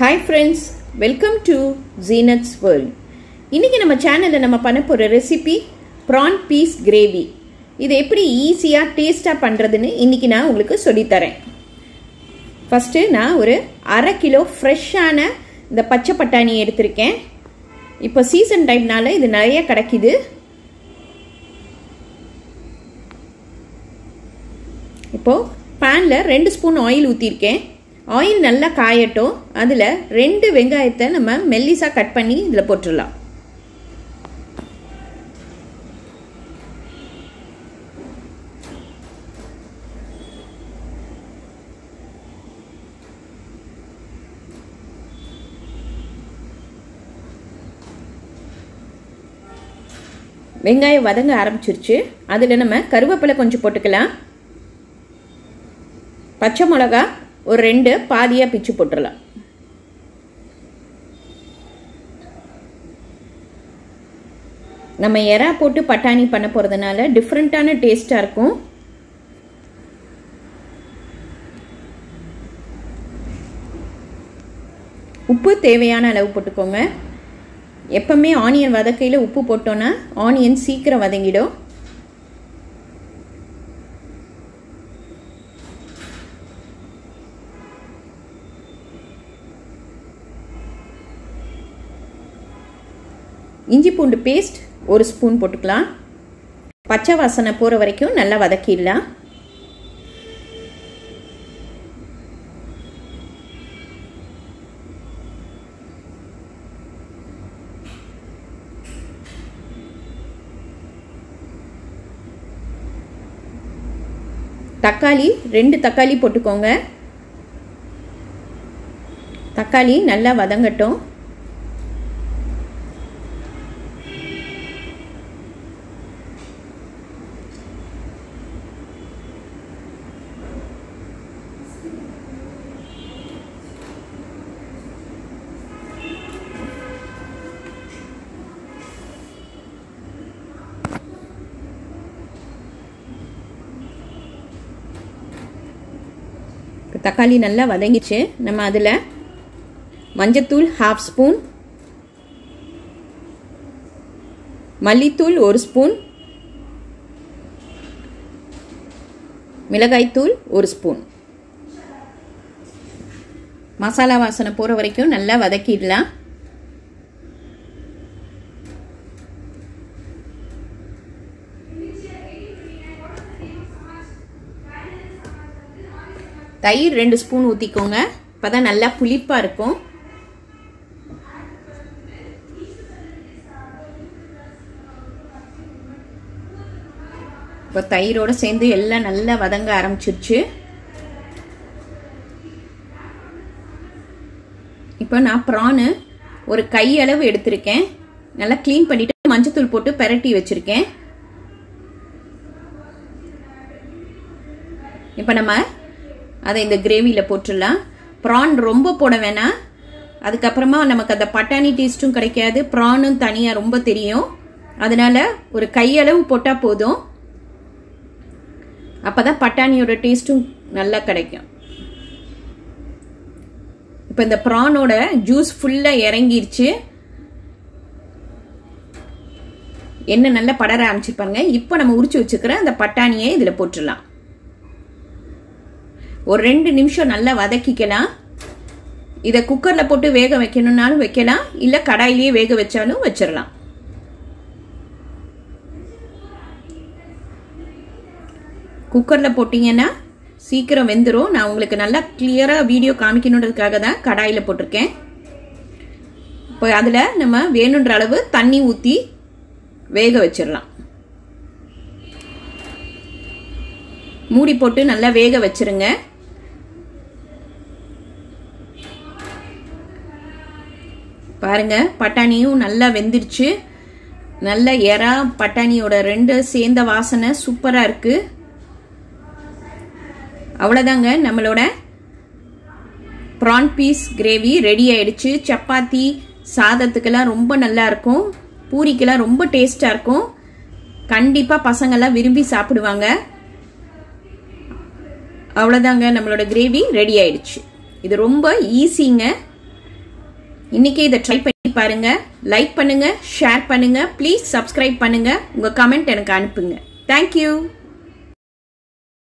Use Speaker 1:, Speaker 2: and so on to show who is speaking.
Speaker 1: hi friends welcome to Jeenats world இன்றைக்கி நம்ம சேனலில் நம்ம பண்ண போகிற ரெசிபி ப்ரான் பீஸ் கிரேவி இது எப்படி ஈஸியாக டேஸ்ட்டாக பண்ணுறதுன்னு இன்றைக்கி நான் உங்களுக்கு சொல்லித்தரேன் ஃபஸ்ட்டு நான் ஒரு அரை கிலோ ஃப்ரெஷ்ஷான இந்த பச்சை பட்டாணி எடுத்திருக்கேன் இப்போ சீசன் டைம்னால இது நிறைய கிடைக்கிது இப்போது பேனில் ரெண்டு ஸ்பூன் ஆயில் ஊற்றிருக்கேன் ஆயில் நல்லா காயட்டும் அதில் ரெண்டு வெங்காயத்தை நம்ம மெல்லிஸாக கட் பண்ணி இதில் போட்டுடலாம் வெங்காயம் வதங்க ஆரம்பிச்சிருச்சு அதில் நம்ம கருவேப்பிலை கொஞ்சம் போட்டுக்கலாம் பச்சை மிளகா ஒரு ரெண்டு பாதியாக பிச்சு போட்டுடலாம் நம்ம எறா போட்டு பட்டாணி பண்ண போகிறதுனால டிஃப்ரெண்ட்டான டேஸ்ட்டாக இருக்கும் உப்பு தேவையான அளவு போட்டுக்கோங்க எப்பவுமே ஆனியன் வதக்கையில் உப்பு போட்டோன்னா ஆனியன் சீக்கிரம் வதங்கிடும் இஞ்சி பூண்டு பேஸ்ட் ஒரு ஸ்பூன் போட்டுக்கலாம் பச்சை வாசனை போகிற வரைக்கும் நல்லா வதக்கிடலாம் தக்காளி ரெண்டு தக்காளி போட்டுக்கோங்க தக்காளி நல்லா வதங்கட்டும் தக்காளி நல்லா வதங்கிச்சு நம்ம அதில் மஞ்சத்தூள் ஹாஃப் ஸ்பூன் மல்லித்தூள் ஒரு ஸ்பூன் மிளகாய்த்தூள் ஒரு ஸ்பூன் மசாலா வாசனை போகிற வரைக்கும் நல்லா வதக்கிடலாம் தயிர் ரெண்டு ஸ்பூன் ஊற்றிக்கோங்க இப்போ தான் நல்லா புளிப்பாக இருக்கும் இப்போ தயிரோடு சேர்ந்து எல்லாம் நல்லா வதங்க ஆரம்பிச்சிருச்சு இப்போ நான் ப்ரானு ஒரு கையளவு எடுத்திருக்கேன் நல்லா க்ளீன் பண்ணிவிட்டு மஞ்சத்தூள் போட்டு பெரட்டி வச்சுருக்கேன் இப்போ நம்ம அதை இந்த கிரேவியில் போட்டுடலாம் ப்ரான் ரொம்ப போட வேணாம் அதுக்கப்புறமா நமக்கு அந்த பட்டாணி டேஸ்ட்டும் கிடைக்காது ப்ரானும் தனியாக ரொம்ப தெரியும் அதனால ஒரு கையளவு போட்டால் போதும் அப்போ தான் பட்டாணியோட டேஸ்ட்டும் நல்லா கிடைக்கும் இப்போ இந்த ப்ரானோட ஜூஸ் ஃபுல்லாக இறங்கிருச்சு என்ன நல்லா படர ஆரம்பிச்சிருப்பாங்க இப்போ நம்ம உரிச்சு வச்சுக்கிற அந்த பட்டாணியை இதில் போட்டுடலாம் ஒரு ரெண்டு நிமிஷம் நல்லா வதக்கிக்கலாம் இதை குக்கரில் போட்டு வேக வைக்கணும்னாலும் வைக்கலாம் இல்லை கடாயிலேயே வேக வச்சாலும் வச்சிடலாம் குக்கரில் போட்டிங்கன்னா சீக்கிரம் வெந்துடும் நான் உங்களுக்கு நல்லா கிளியராக வீடியோ காமிக்கணுன்றதுக்காக தான் கடாயில் போட்டிருக்கேன் இப்போ அதில் நம்ம வேணுன்ற அளவு தண்ணி ஊற்றி வேக வச்சிடலாம் மூடி போட்டு நல்லா வேக வச்சிருங்க பாருங்க பட்டாணியும் நல்லா வெந்துருச்சு நல்ல எறா பட்டாணியோட ரெண்டு சேர்ந்த வாசனை சூப்பராக இருக்கு அவ்வளோதாங்க நம்மளோட ப்ரான் பீஸ் கிரேவி ரெடி ஆயிடுச்சு சப்பாத்தி சாதத்துக்கெல்லாம் ரொம்ப நல்லா இருக்கும் பூரிக்கெல்லாம் ரொம்ப டேஸ்டாக இருக்கும் கண்டிப்பாக பசங்கள்லாம் விரும்பி சாப்பிடுவாங்க அவ்வளோதாங்க நம்மளோட கிரேவி ரெடி ஆயிடுச்சு இது ரொம்ப ஈஸிங்க இன்னைக்கு இதை ட்ரை பண்ணி பாருங்க லைக் பண்ணுங்க ஷேர் பண்ணுங்க ப்ளீஸ் சப்ஸ்கிரைப் பண்ணுங்க உங்க கமெண்ட் எனக்கு அனுப்புங்க தேங்க்யூ